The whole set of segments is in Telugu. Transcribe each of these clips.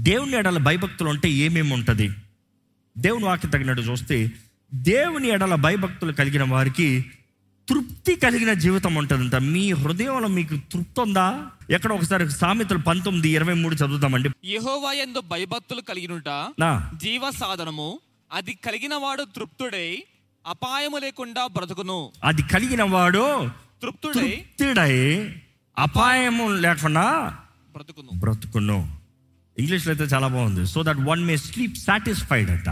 దేవుని ఎడల భయభక్తులు ఉంటే ఏమేమి ఉంటుంది దేవుని వాక్యం తగినట్టు చూస్తే దేవుని ఎడల భయభక్తులు కలిగిన వారికి తృప్తి కలిగిన జీవితం ఉంటుందంట మీ హృదయంలో మీకు తృప్తి ఉందా ఎక్కడ ఒకసారి సామెతలు పంతొమ్మిది ఇరవై మూడు చదువుతామండి యెహోవా యందు భయభక్తులు కలిగినుట నా జీవ సాధనము అది కలిగిన వాడు తృప్తుడై అపాయము లేకుండా బ్రతుకును అది కలిగిన వాడు తృప్తుడై తృప్తుడై అపాయము లేకుండా బ్రతుకును బ్రతుకును ఇంగ్లీష్లో అయితే చాలా బాగుంది so that one may sleep satisfied అంట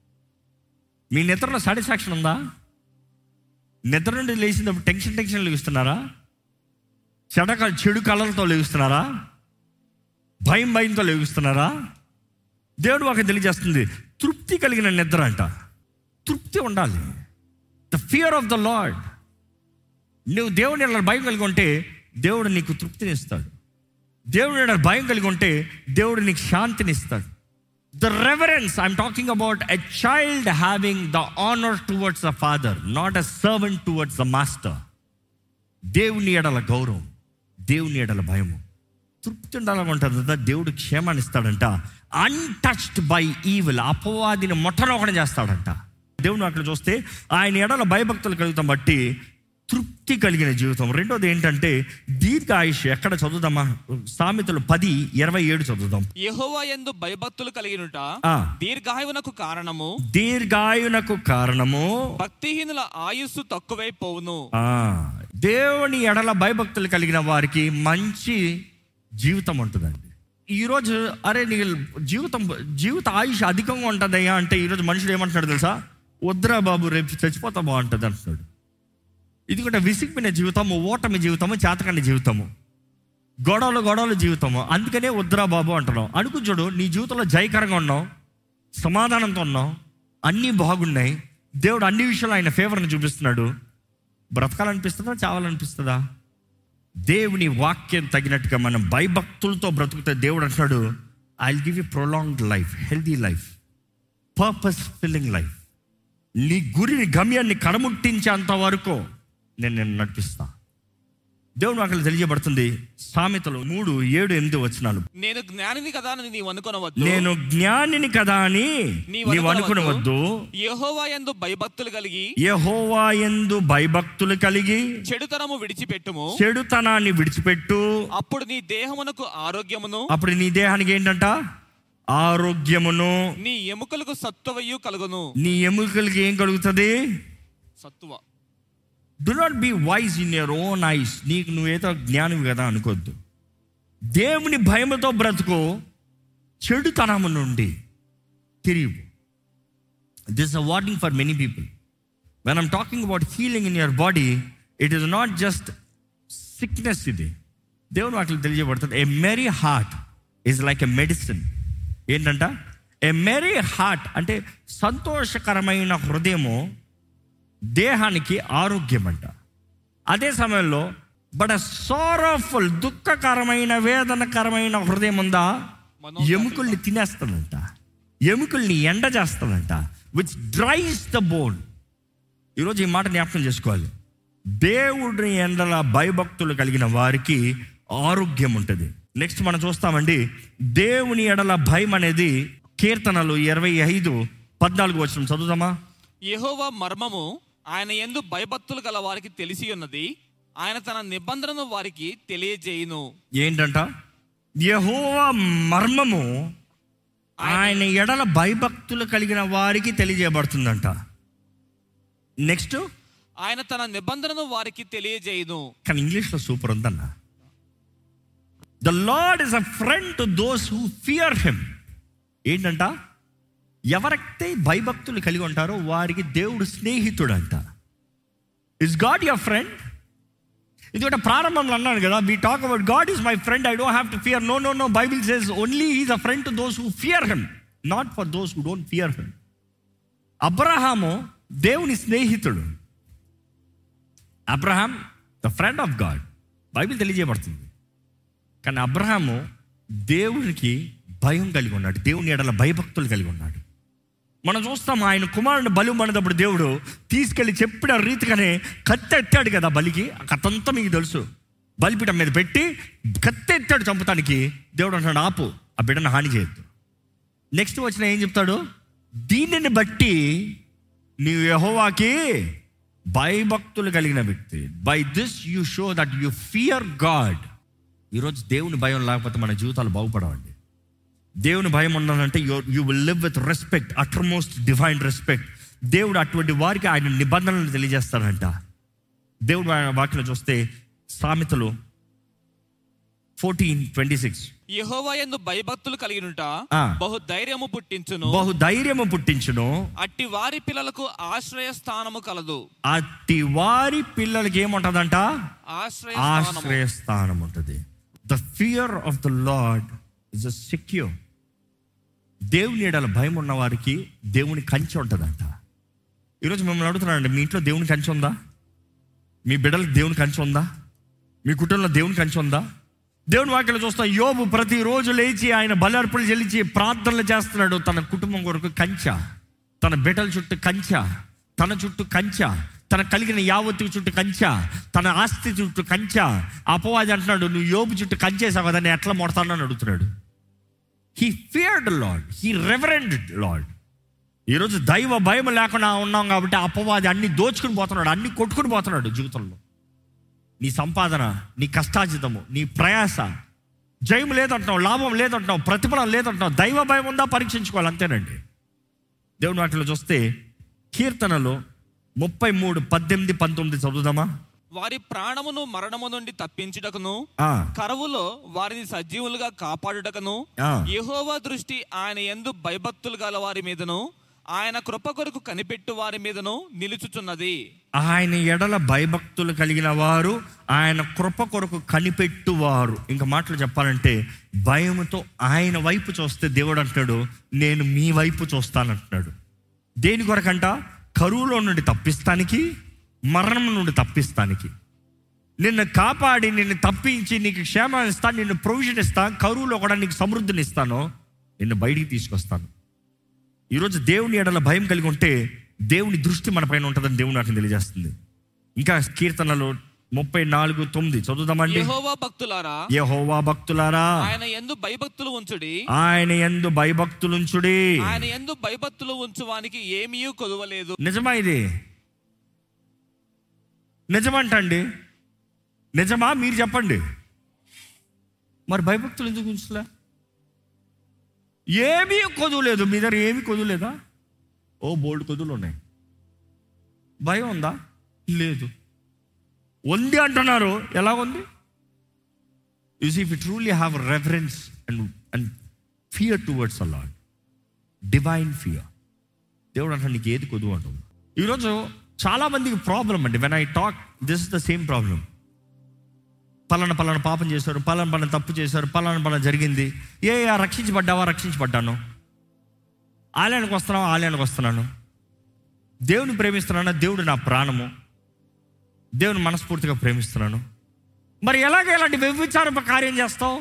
మీ నిద్రలో సాటిస్ఫాక్షన్ ఉందా నిద్ర నుండి లేచినప్పుడు టెన్షన్ టెన్షన్ లేస్తున్నారా చెడక చెడు కళలతో లేస్తున్నారా భయం భయంతో లేస్తున్నారా దేవుడు ఒక తెలియజేస్తుంది తృప్తి కలిగిన నిద్ర అంట తృప్తి ఉండాలి the fear of the Lord నువ్వు దేవుని ఎడల భయం కలిగి ఉంటే దేవుడు నీకు తృప్తిని ఇస్తాడు దేవుడు ఎడల భయం కలిగి ఉంటే దేవుడు నీకు శాంతిని ఇస్తాడు the reverence I'm talking about a child having the honour towards the father not a servant towards the master దేవుని ఎడల గౌరవం దేవుని ఎడల భయము తృప్తి ఉండాలనుకుంటుందంట దేవుడు క్షేమాన్ని ఇస్తాడంట అన్టచ్డ్ బై ఈవిల్ అపవాదిని మొట్టనొకటి చేస్తాడంట దేవుని అక్కడ చూస్తే ఆయన ఎడల భయభక్తులు కలుగుతాం బట్టి తృప్తి కలిగిన జీవితం రెండోది ఏంటంటే దీర్ఘ ఆయుష్ ఎక్కడ చదువుదామా సామెతలు పది ఇరవై ఏడు చదువుదాం యెహోవా యందు భయభక్తులు కలిగినుట ఆ. దీర్ఘాయువునకు కారణము దీర్ఘాయునకు కారణము భక్తిహీనుల ఆయుస్సు తక్కువైపోవును ఆ, దేవుని ఎడల భయభక్తులు కలిగిన వారికి మంచి జీవితం ఉంటుందండి ఈరోజు అరే నీ జీవితం జీవిత ఆయుష్ అధికంగా ఉంటుందయ్యా అంటే ఈరోజు మనుషులు ఏమంటున్నాడు తెలుసా వద్దురా బాబు రేపు చచ్చిపోతా బాగుంటుంది అంటున్నాడు ఇది కూడా విసిగిపోయిన జీవితము ఓటమి జీవితము చేతకండి జీవితము గొడవలు గొడవలు జీవితము అందుకనే వద్దురా బాబు అంటున్నావు అనుకు చూడు నీ జీవితంలో జయకరంగా ఉన్నావు సమాధానంతో ఉన్నావు అన్నీ బాగున్నాయి దేవుడు అన్ని విషయాలు ఆయన ఫేవర్ని చూపిస్తున్నాడు బ్రతకాలనిపిస్తుందా చావాలనిపిస్తుందా దేవుని వాక్యం తగినట్టుగా మనం భయభక్తులతో బ్రతుకుతే దేవుడు అంటున్నాడు I give you prolonged life healthy life purpose filling life నీ గురిని గమ్యాన్ని కడముట్టించేంత వరకు నేను నేను నడిపిస్తా దేవుడు అక్కడ తెలియబడుతుంది సామెతలు మూడు ఏడు ఎనిమిది వచనాలు నేను జ్ఞానిని కదా అని నీవు అనుకొనవద్దు నేను జ్ఞానిని కదా అని నీవు అనుకునవద్దు యెహోవా యందు భయభక్తులు కలిగి యెహోవా యందు భయభక్తులు కలిగి చెడుతనము విడిచిపెట్టుము చెడుతనాన్ని విడిచిపెట్టు అప్పుడు నీ దేహమునకు ఆరోగ్యమును అప్పుడు నీ దేహానికి ఏంటంట ఆరోగ్యమును నీ ఎముకలకు సత్తువయు కలుగును నీ ఎముకలకి ఏం కలుగుతుంది సత్తువ do not be wise in your own eyes నీకు నువ్వేదో జ్ఞానం కదా అనుకోద్దు దేవుని భయముతో బ్రతుకు చెడుతనము నుండి తిరిగి this a warning for many people when I'm talking about healing in your body it is not just sickness ఇది దేవుని వాటిలో తెలియబడుతుంది a merry heart is like a medicine ఏంటంట ఏ మెరీ హార్ట్ అంటే సంతోషకరమైన హృదయము దేహానికి ఆరోగ్యం అంట అదే సమయంలో బట్ సారోఫుల్ దుఃఖకరమైన వేదనకరమైన హృదయం ఉందా ఎముకల్ని తినేస్తుందంట ఎముకల్ని ఎండ చేస్తుందంట విచ్ డ్రైస్ ద బోన్ ఈరోజు ఈ మాట జ్ఞాపకం చేసుకోవాలి దేవుడి ఎండల భయభక్తులు కలిగిన వారికి ఆరోగ్యం ఉంటుంది నెక్స్ట్ మనం చూస్తామండి దేవుని ఎడల భయం అనేది కీర్తనలు ఇరవై ఐదు పద్నాలుగు వచ్చిన చదువుదామా యెహోవా మర్మము ఆయన యందు భయభక్తులు గల వారికి తెలిసి ఉన్నది ఆయన తన నిబంధనను వారికి తెలియజేయును ఏంటంట యహోవా మర్మము ఆయన ఎడల భయభక్తులు కలిగిన వారికి తెలియజేయబడుతుందంట నెక్స్ట్ ఆయన తన నిబంధనను వారికి తెలియజేయును కానీ ఇంగ్లీష్లో సూపర్ ఉందన్న the Lord is a friend to those who fear him ఏంటంట ఎవరైతే భయభక్తులు కలిగి ఉంటారో వారికి దేవుడు స్నేహితుడు అంట ఇస్ గాడ్ యువర్ ఫ్రెండ్ ఇది కూడా ప్రారంభంలో అన్నాను కదా we talk about God is my friend I don't have to fear no no no Bible says only is a friend to those who fear him not for those who don't fear him Abraham దేవుని స్నేహితుడు Abraham the friend of God Bible తెలియజేయబడుతుంది కానీ అబ్రహాము దేవునికి భయం కలిగి ఉన్నాడు దేవుని ఎడల భయభక్తులు కలిగి ఉన్నాడు మనం చూస్తాం ఆయన కుమారుని బలి మనదప్పుడు దేవుడు తీసుకెళ్ళి చెప్పిన రీతిగానే కత్తి ఎత్తాడు కదా బలికి ఆ కత్తంతా మీకు తెలుసు బలిపీఠం మీద పెట్టి కత్తి ఎత్తాడు చంపటానికి దేవుడు అంటాడు ఆపు ఆ బిడ్డను హాని చేయొద్దు నెక్స్ట్ వచ్చిన ఏం చెప్తాడు దీనిని బట్టి నీవు యహోవాకి భయభక్తులు కలిగిన వ్యక్తి by this you show that you fear God ఈరోజు దేవుని భయం లేకపోతే మన జీవితాలు బాగుపడవండి దేవుని భయం ఉండాలంటే you you will live with respect uttermost divine respect దేవుడు అటువంటి వారికి ఆయన నిబంధనలు తెలియజేస్తాడంట దేవుడు ఆయన వాక్యం చూస్తే సామెతలు ఫోర్టీన్ ట్వంటీ సిక్స్ యెహోవా యందు భయభక్తులు కలిగినుట ఆ. బహు ధైర్యము పుట్టించును బహు ధైర్యము పుట్టించును అట్టి వారి పిల్లలకు ఆశ్రయ స్థానము కలదు అట్టి వారి పిల్లలకి ఏముంటదంట ఆశ్రయ స్థానము ఆశ్రయ స్థానం ఉంటుంది the fear of the Lord is a secure దేవుని ఎడల భయం ఉన్న వారికి దేవుని కంచె ఉంటుందంట ఈరోజు మిమ్మల్ని అడుగుతున్నానండి మీ ఇంట్లో దేవుని కంచె ఉందా మీ బిడ్డలకు దేవుని కంచె ఉందా మీ కుటుంబంలో దేవుని కంచె ఉందా దేవుని వాక్యలో చూస్తాం యోబు ప్రతిరోజు లేచి ఆయన బలార్పణలు చెల్లించి ప్రార్థనలు చేస్తున్నాడు తన కుటుంబం కొరకు కంచ తన బిడ్డల చుట్టూ కంచ తన చుట్టూ కంచ తన కలిగిన యావత్తు చుట్టూ కంచ తన ఆస్తి చుట్టూ కంచ అపవాది అంటున్నాడు నువ్వు యోబు చుట్టూ కంచేసావు కదా నేను ఎట్లా మొడతానని అడుగుతున్నాడు he feared Lord he reverend Lord ఈరోజు దైవ భయం లేకుండా ఉన్నాం కాబట్టి అపవాది అన్ని దోచుకుని పోతున్నాడు అన్ని కొట్టుకుని పోతున్నాడు జీవితంలో నీ సంపాదన నీ కష్టాజితము నీ ప్రయాస జయం లేదంటున్నావు లాభం లేదంటున్నావు ప్రతిఫలం లేదంటున్నావు దైవ భయం ఉందా పరీక్షించుకోవాలి అంతేనండి దేవుని వాటిలో చూస్తే కీర్తనలో ముప్పై మూడు పద్దెనిమిది పంతొమ్మిది చదువుదామా వారి ప్రాణమును మరణము నుండి తప్పించుటకును ఆ, కరువులో వారిని సజీవులుగా కాపాడుటకును ఆ. యెహోవా దృష్టి ఆయన ఎందు భయభక్తులు గల వారి మీదను ఆయన కృప కొరకు కనిపెట్టు వారి మీదను నిలుచుచున్నది ఆయన ఎడల భయభక్తులు కలిగిన వారు ఆయన కృప కొరకు కనిపెట్టువారు ఇంకా మాటలు చెప్పాలంటే భయముతో ఆయన వైపు చూస్తే దేవుడు అంటాడు నేను మీ వైపు చూస్తానంటున్నాడు దేని కొరకంట కరువులో నుండి తప్పిస్తానికి మరణం నుండి తప్పిస్తానికి నిన్ను కాపాడి నిన్ను తప్పించి నీకు క్షేమాన్ని ఇస్తాను నిన్ను ప్రొవిజన్ ఇస్తాను కరువులో కూడా నీకు సమృద్ధిని ఇస్తాను నిన్ను బయటికి తీసుకొస్తాను ఈరోజు దేవుని ఎడల భయం కలిగి ఉంటే దేవుని దృష్టి మన పైన ఉంటుందని దేవుడు నాకు తెలియజేస్తుంది ఇంకా కీర్తనలో ముప్పై నాలుగు తొమ్మిది చదువుదామండి యెహోవా భక్తులారా యెహోవా భక్తులారా ఆయన ఎందు భయభక్తులు ఉంచుడి ఆయన ఎందు భయభక్తులుంచుడి ఆయన ఎందు భయభక్తులు ఉంచువానికి ఏమీ కొదవలేదు నిజమా ఇది నిజమంటండి నిజమా మీరు చెప్పండి మరి భయభక్తులు ఎందుకు ఉంచలే ఏమీ కొదువులేదు మీ దగ్గర ఏమీ కొదువులేదా ఓ బోల్డ్ కొదువులు ఉన్నాయి భయం ఉందా లేదు ఉంది అంటున్నారు ఎలా ఉంది use if you truly have reference and and fear towards a Lord divine fear దేవుడు అంటే నీకు ఏది కొదువు అంటుంది ఈరోజు చాలా మందికి ప్రాబ్లం అండి when I talk this is the same problem పలానా పలానా పాపం చేశారు పలానా పలానా తప్పు చేశారు పలానా పలానా జరిగింది ఏ ఆ రక్షించబడ్డావా రక్షించబడ్డాను ఆలయానికి వస్తున్నావా ఆలయానికి వస్తున్నాను దేవుని ప్రేమిస్తున్నానా దేవుడు నా ప్రాణము దేవుని మనస్ఫూర్తిగా ప్రేమిస్తున్నాను మరి ఎలాగ ఇలాంటి వ్యభిచార కార్యం చేస్తావు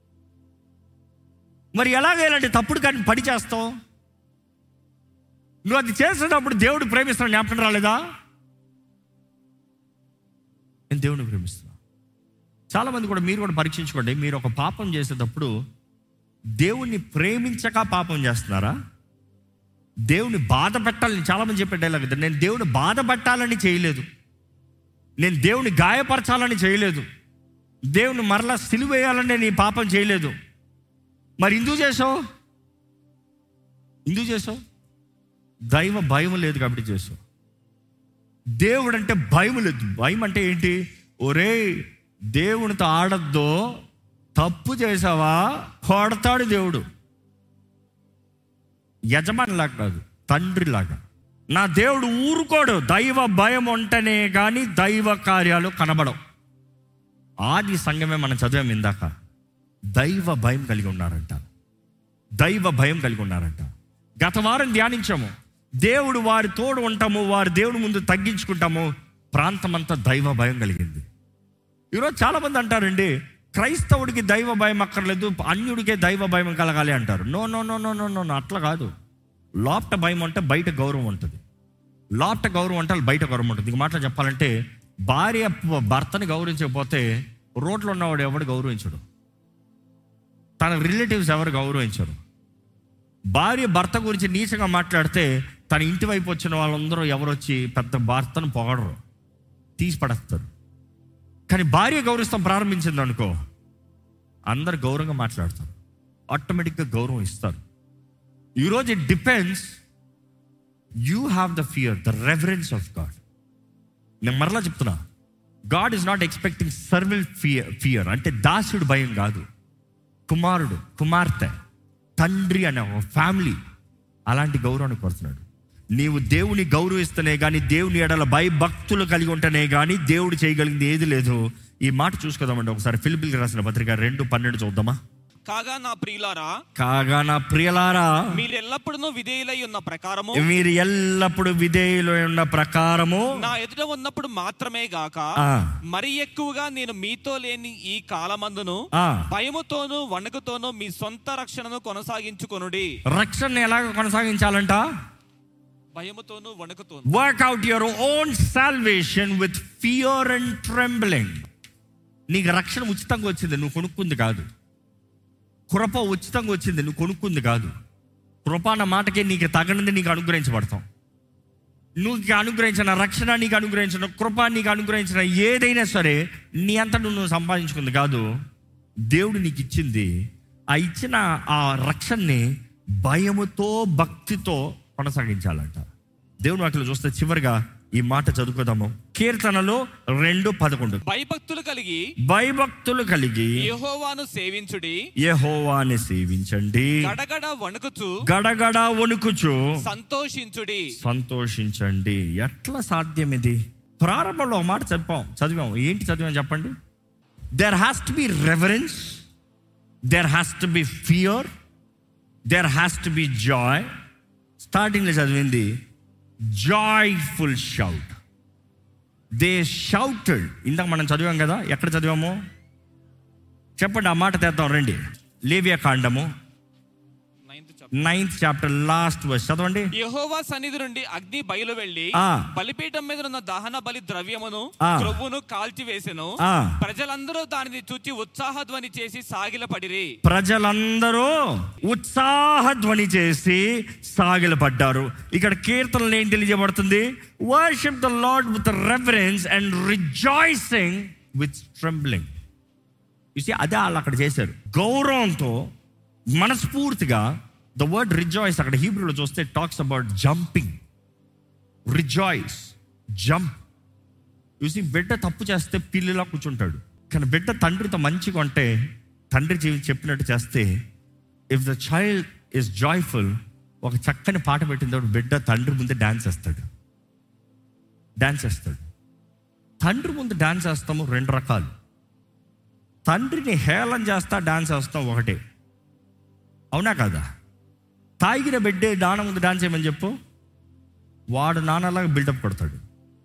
మరి ఎలాగ ఇలాంటి తప్పుడు కానీ పడి చేస్తావు నువ్వు అది చేసేటప్పుడు దేవుడు ప్రేమిస్తున్నా జ్ఞాపకం రాలేదా నేను దేవుడిని ప్రేమిస్తున్నా చాలా మంది కూడా మీరు కూడా పరీక్షించుకోండి మీరు ఒక పాపం చేసేటప్పుడు దేవుణ్ణి ప్రేమించక పాపం చేస్తున్నారా దేవుని బాధ పెట్టాలని చాలా మంది చెప్పే డైలాగ్ ఇది. నేను దేవుని బాధ పెట్టాలని చేయలేదు నేను దేవుని గాయపరచాలని చేయలేదు దేవుని మరలా సిలువేయాలని నేను ఈ పాపం చేయలేదు మరి ఎందుకు చేసావు ఎందుకు చేసావు దైవ భయం లేదు కాబట్టి చేసావు దేవుడు అంటే భయం లేదు భయం అంటే ఏంటి ఒరే దేవునితో ఆడద్దో తప్పు చేసావా కొడతాడు దేవుడు యజమానిలాగా కాదు తండ్రిలాగా నా దేవుడు ఊరుకోడు దైవ భయం ఉంటేనే కానీ దైవ కార్యాలు కనబడవు ఆది సంఘమే మనం చదివాం ఇందాక దైవ భయం కలిగి ఉన్నారంట దైవ భయం కలిగి ఉన్నారంట గత వారం ధ్యానించాము దేవుడు వారి తోడు ఉంటాము వారి దేవుడి ముందు తగ్గించుకుంటాము ప్రాంతమంతా దైవ భయం కలిగింది ఈరోజు చాలామంది అంటారండి క్రైస్తవుడికి దైవ భయం అక్కర్లేదు అన్యుడికే దైవ భయం కలగాలి అంటారు no no no no no no no, అట్లా కాదు లోపట భయం అంటే బయట గౌరవం ఉంటుంది లోపట గౌరవం అంటే బయట గౌరవం ఉంటుంది ఇంక మాటలు చెప్పాలంటే భార్య భర్తని గౌరవించకపోతే రోడ్లో ఉన్నవాడు ఎవడు గౌరవించడు తన రిలేటివ్స్ ఎవరు గౌరవించరు భార్య భర్త గురించి నీచంగా మాట్లాడితే తన ఇంటి వైపు వచ్చిన వాళ్ళందరూ ఎవరు వచ్చి పెద్ద భర్తను పొగడరు తీసి పడేస్తారు కానీ భార్య గౌరవిస్తాం ప్రారంభించింది అనుకో అందరు గౌరవంగా మాట్లాడతారు ఆటోమేటిక్గా గౌరవం ఇస్తారు ఈరోజు it depends you have the fear the reverence of God నేను మరలా చెప్తున్నా God is not expecting servile fear fear అంటే దాసుడు భయం కాదు కుమారుడు కుమార్తె తండ్రి అనే ఒక ఫ్యామిలీ అలాంటి గౌరవాన్ని కోరుతున్నాడు నీవు దేవుని గౌరవిస్తేనే కానీ దేవుని ఎడల భయభక్తులు కలిగి ఉంటేనే కానీ దేవుడు చేయగలిగింది ఏది లేదు ఈ మాట చూసుకోదామండి ఒకసారి ఫిలిపిల్ రాసిన పత్రిక రెండు పన్నెండు చూద్దామా కాగా నా ప్రియులారా కాగా నా ప్రియలారా మీరు ఎల్లప్పుడూ విధేయులై ఉన్న ప్రకారము మీరు ఎల్లప్పుడు విధేయులు ఉన్న ప్రకారము నా ఎదుట ఉన్నప్పుడు మాత్రమే గాక ఆ, మరి ఎక్కువగా నేను మీతో లేని ఈ కాలమందును ఆ, భయముతోను వణుకుతోను మీ సొంత రక్షణను కొనసాగించుకొనుడి రక్షణ ఎలాగ కొనసాగించాలంట భయముతోను వణుకుతోను work out your own salvation with fear and trembling నీకు రక్షణ ఉచితంగా వచ్చింది నువ్వు కొనుక్కుంది కాదు కృప ఉచితంగా వచ్చింది నువ్వు కొనుక్కుంది కాదు కృప అన్న మాటకే నీకు తగినది నీకు అనుగ్రహించబడతాం నువ్వు నీకు అనుగ్రహించిన రక్షణ నీకు అనుగ్రహించిన కృప నీకు అనుగ్రహించిన ఏదైనా సరే నీ అంతా నువ్వు సంపాదించుకుంది కాదు దేవుడు నీకు ఇచ్చింది ఆ ఇచ్చిన ఆ రక్షణని భయముతో భక్తితో కొనసాగించాలంట దేవుని వాటిలో చూస్తే చివరిగా ఈ మాట చదువుకుందాము కీర్తనలో రెండు పదకొండు భయభక్తులు కలిగి భయభక్తులు కలిగి యెహోవాను సేవించుడి యెహోవాని సేవించండి గడగడ వణుకుచు గడగడ వణుకుచు సంతోషించుడి సంతోషించండి ఎట్లా సాధ్యం ఇది ప్రారంభంలో ఒక మాట చెప్పాం చదివాం ఏంటి చదివాం చెప్పండి there has to be reverence there has to be fear there has to be joy స్టార్టింగ్లో చదివింది జాయ్ఫుల్ షౌట్ దే షౌటెడ్ ఇందాక మనం చదివాం కదా ఎక్కడ చదివాము చెప్పండి ఆ మాట తెద్దాం రండి లేవియా కాండము Ninth chapter. Ninth chapter last verse చదవండి యెహోవా సన్నిధి నుండి అగ్ని బయలు వెళ్లి ఆ. బలిపీఠం మీద ఉన్న దహన బలి ద్రవ్యమును ఆ. క్రొవ్వును కాల్చివేసెను ఆ. ప్రజలందరూ దానిని చూచి ఉత్సాహధ్వని చేసి సాగిలపడిరి ప్రజలందరూ ఉత్సాహ ధ్వని చేసి సాగిలపడ్డారు ఇక్కడ కీర్తనలు ఏం తెలియజేయబడుతుంది worship the Lord with reverence and rejoicing with trembling చూసి అదే వాళ్ళు అక్కడ చేశారు గౌరవంతో మనస్ఫూర్తిగా ద వర్డ్ రిజాయిస్ అక్కడ హీబ్రూలో చూస్తే talks about jumping rejoice jump చూసి బిడ్డ తప్పు చేస్తే పిల్లిలా కూర్చుంటాడు కానీ బిడ్డ తండ్రితో మంచిగా ఉంటే తండ్రి జీవి చెప్పినట్టు చేస్తే if the child is joyful ఒక చక్కని పాట పెట్టిన తర్వాత బిడ్డ తండ్రి ముందు డాన్స్ వేస్తాడు డాన్స్ వేస్తాడు తండ్రి ముందు డాన్స్ వేస్తాము రెండు రకాలు తండ్రిని హేళన చేస్తా డాన్స్ వేస్తాం ఒకటే అవునా కదా తాగిన బిడ్డే నాన్న ముందు డాన్స్ చేయమని చెప్పు వాడు నాన్నలాగా బిల్డప్ కొడతాడు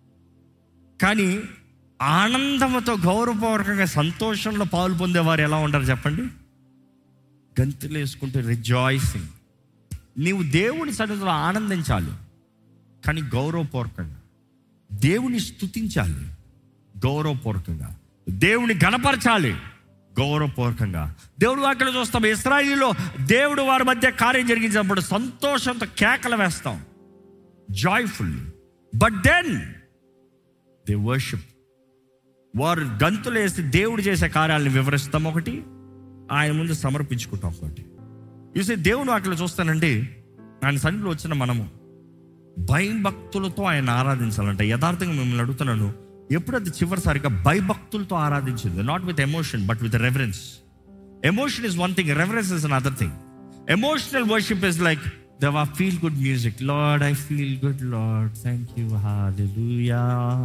కానీ ఆనందంతో గౌరవపూర్వకంగా సంతోషంలో పాలు పొందేవారు ఎలా ఉంటారు చెప్పండి గంతులు వేసుకుంటే రిజాయిసింగ్ నీవు దేవుని సన్నిధిలో ఆనందించాలి కానీ గౌరవపూర్వకంగా దేవుని స్తుతించాలి గౌరవపూర్వకంగా దేవుని గణపరచాలి గౌరవపూర్వకంగా దేవుడు వాక్యలో చూస్తాం ఇస్రాయిల్లో దేవుడు వారి మధ్య కార్యం జరిగించినప్పుడు సంతోషంతో కేకలు వేస్తాం joyful but then they worship వారు గంతులు వేసి దేవుడు చేసే కార్యాలను వివరిస్తాం ఒకటి ఆయన ముందు సమర్పించుకుంటాం ఒకటి చూసే దేవుని వాటిలో చూస్తానండి ఆయన సన్నిధిలో వచ్చిన మనము భయం భక్తులతో ఆయన ఆరాధించాలంట యథార్థంగా మిమ్మల్ని అడుగుతున్నాను ఎప్పుడైతే చివరిసారిగా భయభక్తులతో ఆరాధించింది not with emotion but with reverence emotion is one thing reverence is another thing emotional worship is like though ah feel good music Lord I feel good Lord thank you hallelujah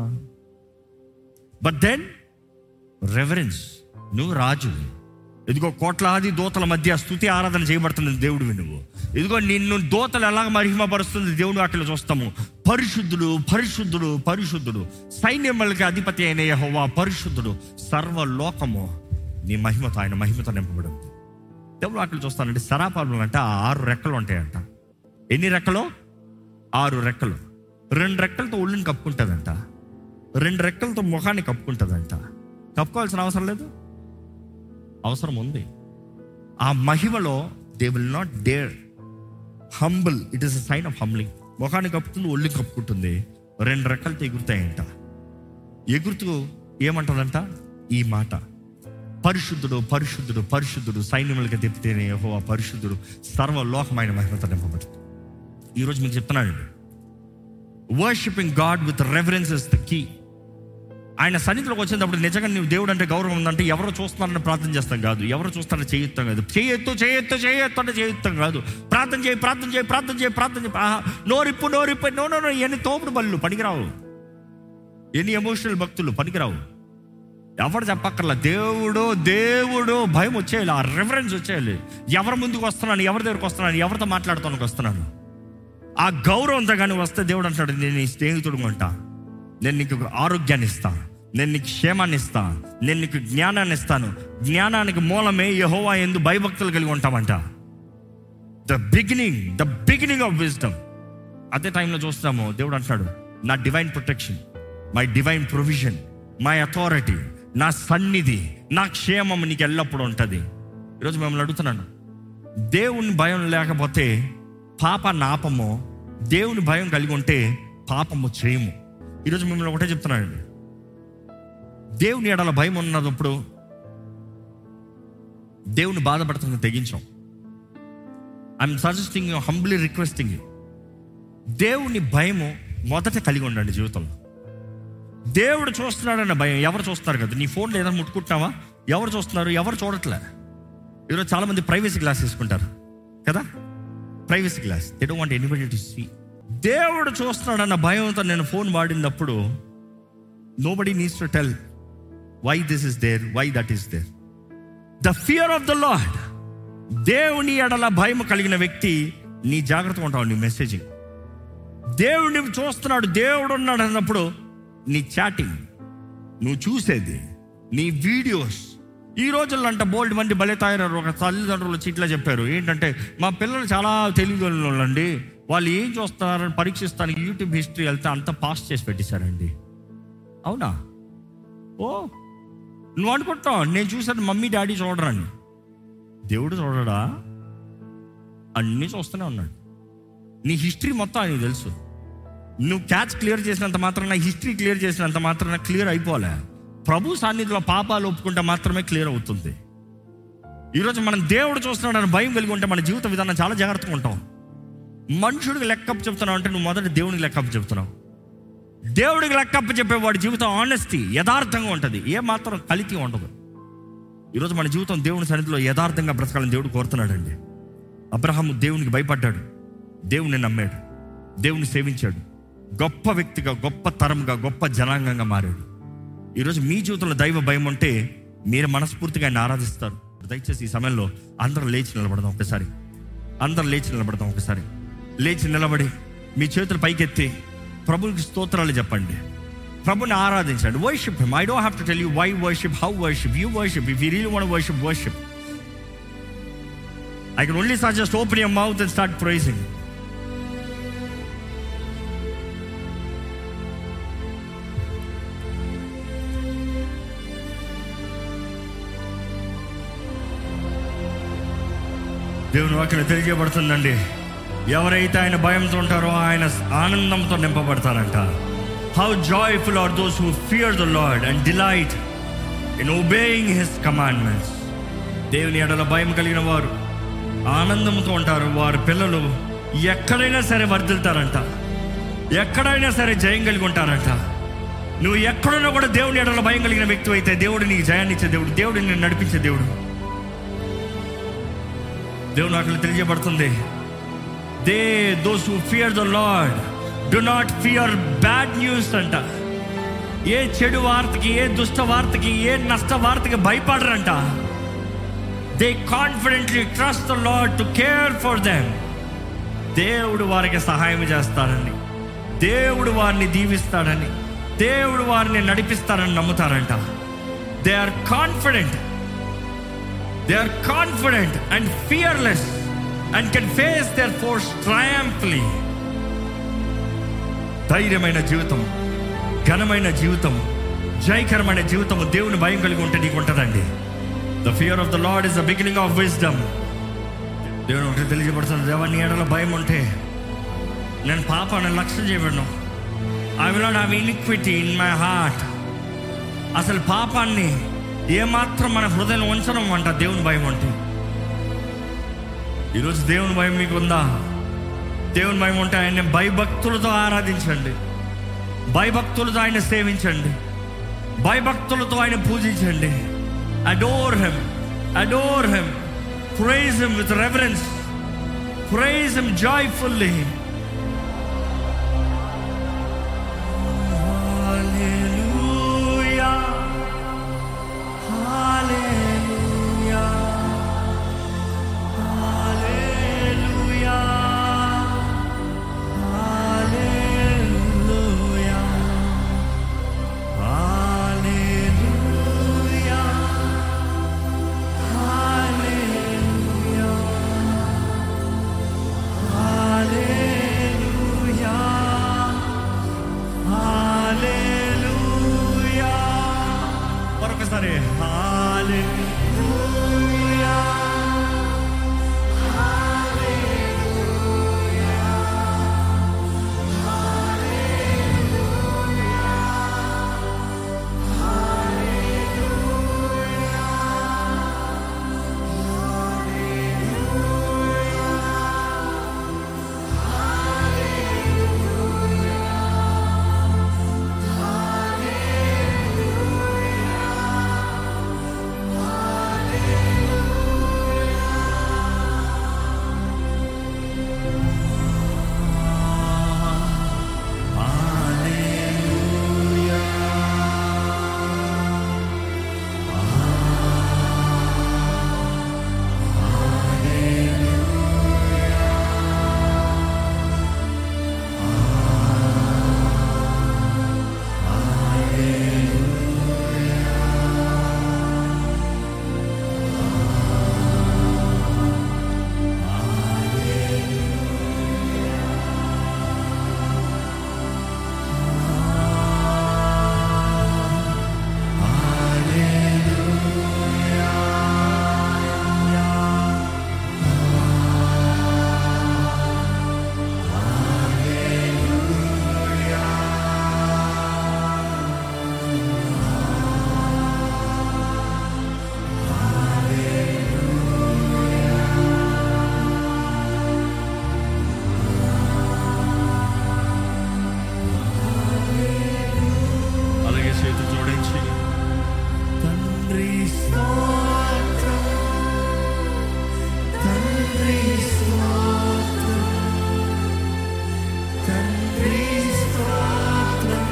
but then reverence నువ్వు రాజు ఇదిగో కోట్లాది దోతల మధ్య స్థుతి ఆరాధన చేయబడుతుంది దేవుడివి నువ్వు ఇదిగో నిన్ను దోతలు ఎలాగ మహిమపరుస్తుంది దేవుడు అక్కడ చూస్తాము పరిశుద్ధుడు పరిశుద్ధుడు పరిశుద్ధుడు సైన్యములకి అధిపతి అయిన యెహోవా పరిశుద్ధుడు సర్వలోకము నీ మహిమతో ఆయన మహిమతో నింపబడింది దేవుడు అక్కడ చూస్తానంటే సరాపాలు అంటే ఆ ఆరు రెక్కలు ఉంటాయంట ఎన్ని రెక్కలు ఆరు రెక్కలు రెండు రెక్కలతో ఒళ్ళుని కప్పుకుంటుందంట రెండు రెక్కలతో ముఖాన్ని కప్పుకుంటుందంట కప్పుకోవాల్సిన అవసరం లేదు అవసరం ఉంది ఆ మహిమలో they will not dare humble it is a sign of humbling ముఖాన్ని కప్పుతుంది ఒళ్ళు కప్పుకుంటుంది రెండు రెక్కలతో ఎగురుతాయంట ఎగురుతూ ఏమంటదంట ఈ మాట పరిశుద్ధుడు పరిశుద్ధుడు పరిశుద్ధుడు సైన్యములకి తెప్పితేనే యెహోవా పరిశుద్ధుడు సర్వలోకమైన మహిమతో నింపబడుతుంది ఈరోజు మీకు చెప్తున్నానండి worshipping God with reverence is the key ఆయన సన్నిధిలోకి వచ్చినప్పుడు నిజంగా నువ్వు దేవుడు అంటే గౌరవం ఉందంటే ఎవరు చూస్తున్నారని ప్రార్థన చేస్తాం కాదు ఎవరు చూస్తారని చేయొత్తాం కాదు చేయొత్తు చేయొత్తు చేయొత్తు అంటే చేయొత్తాం కాదు ప్రార్థన చేయి ప్రార్థన చేయి ప్రార్థన చేయి ప్రార్థన చేయి ఆహా, నోరిప్పు నోరిప్పు నో నో నో ఎన్ని తోపుడు బళ్ళు పనికిరావు ఎన్ని ఎమోషనల్ భక్తులు పనికిరావు ఎవరు చెప్పక్కర్లా దేవుడు దేవుడు భయం వచ్చేయాలి ఆ రెఫరెన్స్ వచ్చేయాలి ఎవరి ముందుకు వస్తున్నాను ఎవరి దగ్గరకు వస్తున్నాను ఎవరితో మాట్లాడుతానికి వస్తున్నాను ఆ గౌరవంతో కానీ వస్తే దేవుడు అంటాడు నేను నీ స్నేహితుడు కొంటా నేను నీకు ఆరోగ్యాన్ని ఇస్తా నేను నీకు క్షేమాన్ని ఇస్తా నేను నీకు జ్ఞానాన్ని ఇస్తాను జ్ఞానానికి మూలమే యహోవా ఎందు భయభక్తులు కలిగి ఉంటామంట the beginning the beginning of wisdom అదే టైంలో చూస్తాము దేవుడు అంటాడు నా divine protection my divine provision my authority నా సన్నిధి నా క్షేమం నీకు ఎల్లప్పుడూ ఉంటుంది ఈరోజు మిమ్మల్ని అడుగుతున్నాను దేవుని భయం లేకపోతే పాప నాపము దేవుని భయం కలిగి ఉంటే పాపము చేయము ఈరోజు మిమ్మల్ని ఒకటే చెప్తున్నానండి దేవుని ఎడల భయం ఉన్నప్పుడు దేవుని బాధపడుతుంది తెగించాం I'm suggesting you humbly requesting you దేవుని భయము మొదట కలిగి ఉండండి జీవితంలో దేవుడు చూస్తున్నాడన్న భయం ఎవరు చూస్తున్నారు కదా నీ ఫోన్లో ఏదైనా ముట్టుకుంటున్నావా ఎవరు చూస్తున్నారు ఎవరు చూడట్లే ఈరోజు చాలా మంది ప్రైవసీ గ్లాస్ తీసుకుంటారు కదా privacy glass they don't want anybody to see దేవుడు చూస్తున్నాడన్న భయంతో నేను ఫోన్ వాడినప్పుడు nobody needs to tell why this is there why that is there the fear of the Lord దేవుని ఎడల భయం కలిగిన వ్యక్తి నీ జాగ్రత్తగా ఉంటావు నీ మెసేజింగ్ దేవుడిని చూస్తున్నాడు దేవుడు ఉన్నాడు అన్నప్పుడు నీ చాటింగ్ నువ్వు చూసేది నీ వీడియోస్ ఈ రోజుల్లో అంట బోల్డ్ మంది భలే తయారు ఒక తల్లిదండ్రులు చీట్లా చెప్పారు ఏంటంటే మా పిల్లలు చాలా తెలివి అండి వాళ్ళు ఏం చూస్తున్నారని పరీక్షిస్తానికి యూట్యూబ్ హిస్టరీ వెళ్తే అంత పాస్ చేసి పెట్టేశారండి అవునా ఓ నువ్వు అనుకుంటావు నేను చూసాను మమ్మీ డాడీ చూడరని దేవుడు చూడడా అన్నీ చూస్తూనే ఉన్నాడు నీ హిస్టరీ మొత్తం ఆయనకు తెలుసు నువ్వు క్యాచ్ క్లియర్ చేసినంత మాత్రాన హిస్టరీ క్లియర్ చేసినంత మాత్రాన క్లియర్ అయిపోలే ప్రభు సాన్నిధిలో పాపాలు ఒప్పుకుంటే మాత్రమే క్లియర్ అవుతుంది ఈరోజు మనం దేవుడు చూస్తున్నాడని భయం కలిగి ఉంటే మన జీవిత విధానం చాలా జాగ్రత్తగా ఉంటాం మనుషుడికి లెక్కప్పు చెప్తున్నావు అంటే నువ్వు మొదట దేవునికి లెక్కప్పు చెప్తున్నావు దేవుడికి లెక్కప్పు చెప్పేవాడి జీవితం ఆనెస్టీ యథార్థంగా ఉంటుంది ఏ మాత్రం కలితి ఉండదు ఈరోజు మన జీవితం దేవుని సన్నిధిలో యథార్థంగా బ్రతకాలని దేవుడు కోరుతున్నాడండి అబ్రహాము దేవునికి భయపడ్డాడు దేవుని నమ్మాడు దేవుని సేవించాడు గొప్ప వ్యక్తిగా గొప్ప తరంగా గొప్ప జనాంగంగా మారాడు ఈరోజు మీ జీవితంలో దైవ భయం ఉంటే మీరు మనస్ఫూర్తిగా ఆయన ఆరాధిస్తారు దయచేసి ఈ సమయంలో అందరూ లేచి నిలబడదాం ఒకసారి అందరూ లేచి నిలబడదాం ఒకసారి లేచి నిలబడి మీ చేతులు పైకెత్తి ప్రభుకి స్తోత్రాలు చెప్పండి ప్రభుని ఆరాధించండి worship him I don't have to tell you why worship how worship you worship if you real want worship worship I can only sir just open your mouth and start praising దేవుని వాక్యం తెలియజేయబడుతుందండి ఎవరైతే ఆయన భయంతో ఉంటారో ఆయన ఆనందంతో నింపబడతారంట how joyful are those who fear the Lord and delight in obeying his commandments దేవుని ఎడల భయం కలిగిన వారు ఆనందంతో ఉంటారు వారి పిల్లలు ఎక్కడైనా సరే వర్దిల్తారంట ఎక్కడైనా సరే జయం కలిగి ఉంటారంట నువ్వు ఎక్కడున్నా కూడా దేవుని ఎడల భయం కలిగిన వ్యక్తి అయితే దేవుడు నీకు జయాన్ని ఇచ్చే దేవుడు దేవుడు నిన్ను నడిపించే దేవుడు దేవుని అక్కడ తెలియజేయబడుతుంది they those who fear the Lord do not fear bad news అంట ఏ చెడు వార్తకి ఏ దుష్ట వార్తకి ఏ నష్ట వార్తకి భయపడరంట they confidently trust the Lord to care for them దేవుడు వారికి సహాయం చేస్తాడని దేవుడు వారిని దీవిస్తాడని దేవుడు వారిని నడిపిస్తాడని నమ్ముతారంట they are confident they are confident and fearless and can face their foes triumphantly ధైర్యమైన జీవితం ఘనమైన జీవితం జయకరమైన జీవితం దేవుని భయం కలిగి ఉంటే నీకు ఉంటుందండి the fear of the Lord is the beginning of wisdom దేవుడు ఒకటి తెలియజేయబడుతుంది దేవా నీ ఎడల భయం ఉంటే నేను పాపాన్ని లక్ష్యం చేయబడను I will not have iniquity in my heart అసలు పాపాన్ని ఏమాత్రం మన హృదయం ఉంచడం అంట దేవుని భయం అంటే ఈరోజు దేవుని భయం మీకు ఉందా దేవుని భయం ఉంటే ఆయన భయభక్తులతో ఆరాధించండి భయభక్తులతో ఆయన సేవించండి భయభక్తులతో ఆయన పూజించండి adore him adore him praise him with reverence praise him joyfully మరొకసారి హల్లెలూయా అలాగే చేతులు జోడించి తండ్రి స్తోత్రం తండ్రి స్తోత్రం తండ్రి స్తోత్రం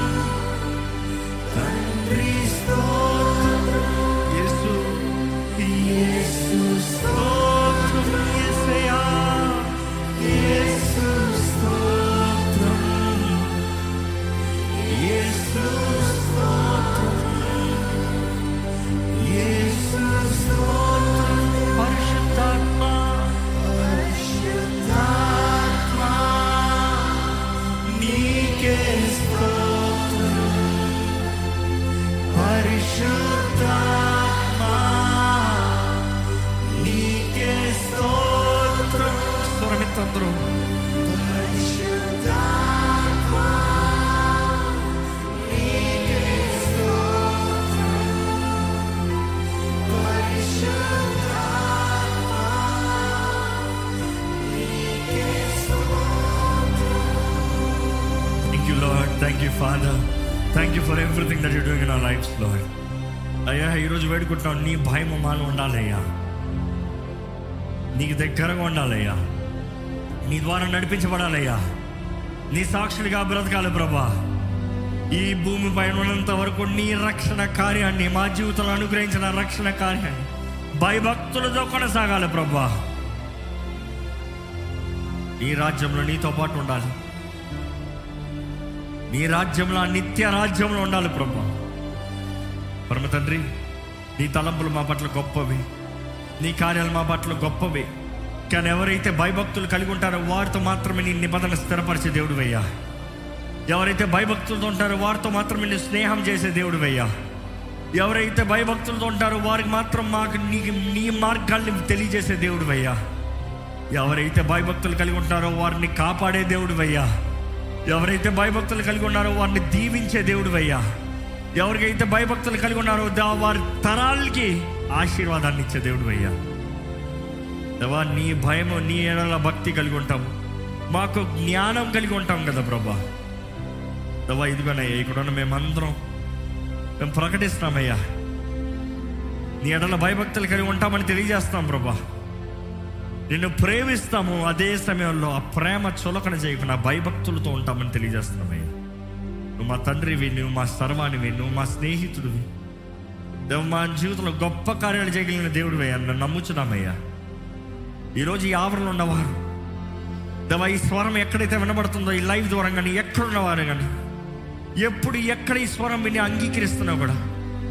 తండ్రి స్తోత్రం యేసు యేసు స్తోత్రం యేసయ్యా యేసు స్తోత్రం యేసు స్తోత్రం యేసు స్తోత్రం పరిశుద్ధాత్మ పరిశుద్ధాత్మ నీకే స్తోత్రం పరిశుద్ధాత్మ నీకే స్తోత్రం స్వరమిత్తందరూ పరిశుద్ధాత్మ Thank you, Lord. Thank you, Father. Thank you for everything that you're doing in our lives, Lord. అయ్యా ఈరోజు వేడుకుంటున్నాం నీ భయం మాను ఉండాలయ్యా నీకు దగ్గరగా ఉండాలయ్యా నీ ద్వారా నడిపించబడాలయ్యా నీ సాక్షులుగా బ్రతకాలి ప్రభా ఈ భూమి పైన ఉన్నంత వరకు నీ రక్షణ కార్యాన్ని మా జీవితంలో అనుగ్రహించిన రక్షణ కార్యాన్ని భయభక్తులతో కొనసాగాలి ప్రభా నీ రాజ్యంలో నీతో పాటు ఉండాలి నీ రాజ్యంలో ఆ నిత్య రాజ్యంలో ఉండాలి ప్రభా పరమ తండ్రి నీ తలంపులు మా పట్ల గొప్పవి నీ కార్యాలు మా పట్ల గొప్పవి కానీ ఎవరైతే భయభక్తులు కలిగి ఉంటారో వారితో మాత్రమే నీ నిబంధన స్థిరపరిచే దేవుడు అయ్యా ఎవరైతే భయభక్తులతో ఉంటారో వారితో మాత్రమే నీ స్నేహం చేసే దేవుడు అయ్యా ఎవరైతే భయభక్తులతో ఉంటారో వారికి మాత్రం మాకు నీ నీ మార్గాల్ని తెలియజేసే దేవుడు అయ్యా ఎవరైతే భయభక్తులు కలిగి ఉంటారో వారిని కాపాడే దేవుడు అయ్యా ఎవరైతే భయభక్తులు కలిగి ఉన్నారో వారిని దీవించే దేవుడు అయ్యా ఎవరికైతే భయభక్తులు కలిగి ఉన్నారో దా- వారి తరాలకి ఆశీర్వాదాన్ని ఇచ్చే దేవుడు అయ్యా దేవా నీ భయము నీ ఎడల భక్తి కలిగి ఉంటాం మాకు జ్ఞానం కలిగి ఉంటాం కదా ప్రభా దేవా ఇదిగోనయ్యా ఇక్కడ ఉన్న మేమందరం మేము ప్రకటిస్తున్నామయ్యా నీ ఎడల భయభక్తులు కలిగి ఉంటామని తెలియజేస్తాం ప్రభా నిన్ను ప్రేమిస్తాము అదే సమయంలో ఆ ప్రేమ చులకన చేయకుండా భయభక్తులతో ఉంటామని తెలియజేస్తున్నామయ్యా నువ్వు మా తండ్రివి నువ్వు మా సర్వానివి నువ్వు మా స్నేహితుడివి దేవు మా జీవితంలో గొప్ప కార్యాలు చేయగలిగిన దేవుడు అయ్యా నన్ను నమ్ముచున్నామయ్యా ఈరోజు ఈ ఆవరణలో ఉన్నవారు దేవా ఈ స్వరం ఎక్కడైతే వినబడుతుందో ఈ లైవ్ ద్వారా కానీ ఎక్కడున్నవారు కానీ ఎప్పుడు ఎక్కడ ఈ స్వరం విని అంగీకరిస్తున్నావు కూడా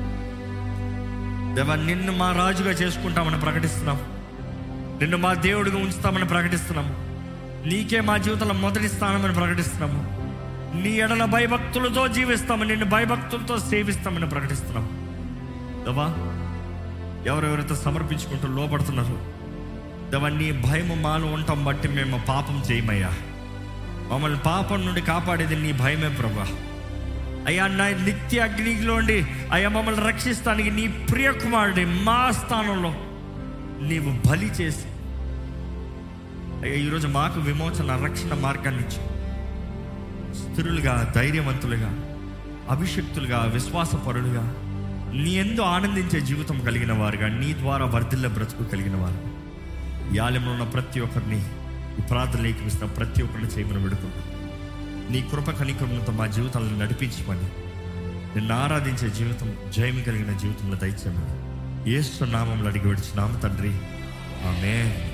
దేవా నిన్ను మా రాజుగా చేసుకుంటామని ప్రకటిస్తున్నాం నిన్ను మా దేవుడిగా ఉంచుతామని ప్రకటిస్తున్నాము నీకే మా జీవితంలో మొదటి స్థానమని ప్రకటిస్తున్నాము నీ ఎడల భయభక్తులతో జీవిస్తాము నిన్ను భయభక్తులతో సేవిస్తామని ప్రకటిస్తున్నాము దేవా ఎవరెవరైతే సమర్పించుకుంటూ లోపడుతున్నారు దేవా నీ భయము మాలో ఉండటం బట్టి మేము పాపం చేయమయ్యా మమ్మల్ని పాపం నుండి కాపాడేది నీ భయమే ప్రభా అయ్యా నా నిత్య అగ్నిలోండి అయ్యా మమ్మల్ని రక్షిస్తానికి నీ ప్రియ కుమారుడి మా స్థానంలో నీవు బలి చేసి అయ్యా ఈరోజు మాకు విమోచన రక్షణ మార్గాన్ని ఇచ్చి స్థిరులుగా ధైర్యవంతులుగా అభిషక్తులుగా విశ్వాసపరులుగా నీ ఎందు ఆనందించే జీవితం కలిగిన వారుగా నీ ద్వారా వర్ధిల్ల బ్రతుకు కలిగిన వారు ఈ ఆలయంలో ఉన్న ప్రతి ఒక్కరిని ఈ ప్రార్థన లేఖిస్తున్న ప్రతి ఒక్కరిని చేయమని విడుకుంటాం నీ కృప కనికరంతో మా జీవితాలను నడిపించమని నిన్ను ఆరాధించే జీవితం జయం కలిగిన జీవితంలో దయచేయమని ఏసు నామంలో అడిగి విడిచి నామ తండ్రి ఆమె